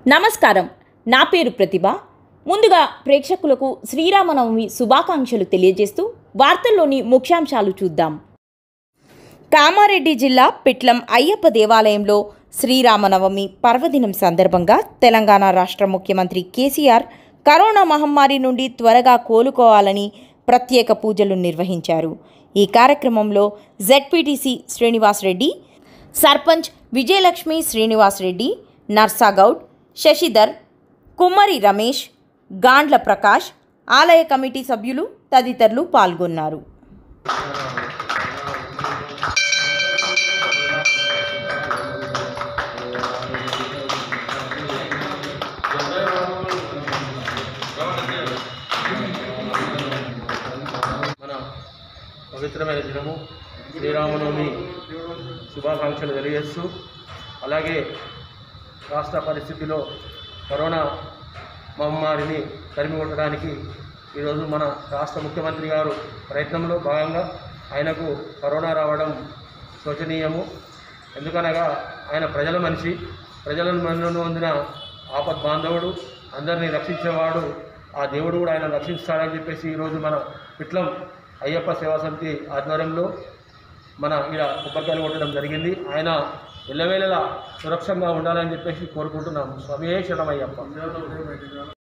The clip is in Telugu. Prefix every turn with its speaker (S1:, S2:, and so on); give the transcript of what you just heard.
S1: నమస్కారం నా పేరు ప్రతిభ ముందుగా ప్రేక్షకులకు శ్రీరామనవమి శుభాకాంక్షలు తెలియజేస్తూ వార్తల్లోని ముఖ్యాంశాలు చూద్దాం కామారెడ్డి జిల్లా పిట్లం అయ్యప్ప దేవాలయంలో శ్రీరామనవమి పర్వదినం సందర్భంగా తెలంగాణ రాష్ట్ర ముఖ్యమంత్రి కేసీఆర్ కరోనా మహమ్మారి నుండి త్వరగా కోలుకోవాలని ప్రత్యేక పూజలు నిర్వహించారు ఈ కార్యక్రమంలో జెడ్పీటీసీ శ్రీనివాసరెడ్డి సర్పంచ్ విజయలక్ష్మి శ్రీనివాసరెడ్డి నర్సాగౌడ్ శశిధర్ కుమ్మరి రమేష్ గాండ్ల ప్రకాష్ ఆలయ కమిటీ సభ్యులు తదితరులు పాల్గొన్నారు
S2: మన పవిత్రమైన దినము శ్రీరామనవమి శుభాకాంక్షలు తెలియజేస్తూ అలాగే రాష్ట్ర పరిస్థితిలో కరోనా మహమ్మారిని తరిమి కొట్టడానికి ఈరోజు మన రాష్ట్ర ముఖ్యమంత్రి గారు ప్రయత్నంలో భాగంగా ఆయనకు కరోనా రావడం శోచనీయము ఎందుకనగా ఆయన ప్రజల మనిషి ప్రజలను మనలో పొందిన ఆపద్ బాంధవుడు అందరినీ రక్షించేవాడు ఆ దేవుడు కూడా ఆయన రక్షిస్తాడని చెప్పేసి ఈరోజు మన పిట్లం అయ్యప్ప సేవా సమితి ఆధ్వర్యంలో మన ఇక్కడ కొబ్బరికాయలు కొట్టడం జరిగింది ఆయన ఎల్లవేళలా సురక్షంగా ఉండాలని చెప్పేసి కోరుకుంటున్నాము స్వమే శరణమయ్యప్ప